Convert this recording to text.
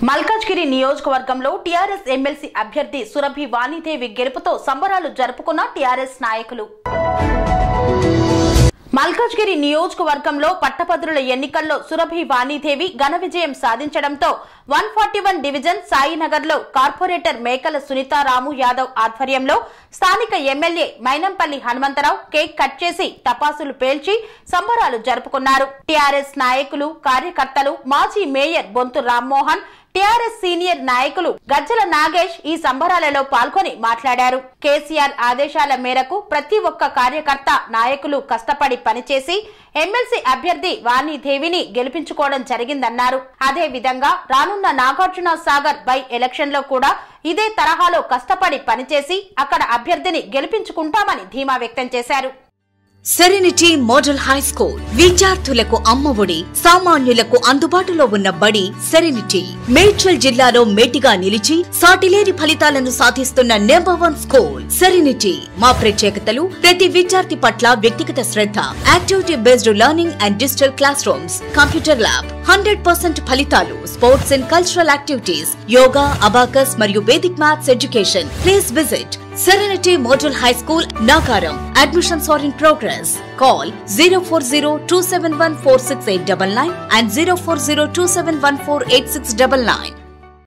మల్కాజ్గిరి నియోజకవర్గంలో TRS MLC అభ్యర్థి సురభి వాణిదేవి గెలుపుతో సంబరాలు జరుపుకున్న టీఆర్ఎస్ నాయకులు మల్కాజ్గిరి నియోజకవర్గంలో పట్టభద్రుల ఎన్నికల్లో సురభి వాణిదేవి ఘన విజయం సాధించడంతో one forty one division Sainagar లో కార్పొరేటర్ మేకల సునీతారాము యాదవ్ ఆధ్వర్యంలో స్థానిక MLA Mynampally Hanumantharao cake cut చేసి టపాసులు పేల్చి సంబరాలు జరుపుకున్నారు టీఆర్ఎస్ నాయకులు కార్యకర్తలు మాజీ mayor Bonthu Rammohan TRS senior నాయకులు గజ్జల నాగేష్ ఈ సంబరాలలో పాల్గొని మాట్లాడారు కేసీఆర్ ఆదేశాల మేరకు ప్రతి ఒక్క కార్యకర్త నాయకులు కష్టపడి పనిచేసి ఎమ్మెల్సీ అభ్యర్థి వాణిదేవిని గెలిపించుకోవడం జరిగిందన్నారు అదే విధంగా రానున్న నాగార్జున సాగర్ బై ఎలక్షన్ లో కూడా ఇదే తరహాలో కష్టపడి పనిచేసి అక్కడ అభ్యర్థిని గెలిపించుకుంటామని ధీమా వ్యక్తం చేశారు సెరెనిటీ మోడల్ హై స్కూల్ విద్యార్థులకు అమ్మఒడి సామాన్యులకు అందుబాటులో ఉన్న బడి సెరెనిటీ మేడ్చల్ జిల్లాలో మేటిగా నిలిచి సాటిలేని ఫలితాలను సాధిస్తున్న నెంబర్ వన్ స్కూల్ సెరెనిటీ మా ప్రత్యేకతలు ప్రతి విద్యార్థి పట్ల వ్యక్తిగత శ్రద్ధ activity based learning and digital class rooms computer lab hundred percent ఫలితాలు sports and cultural activities yoga abacus మరియు Vedic maths education please visit Serenity Model High School, Nagaram. Admissions are in progress. Call 040 and 040 271 8699.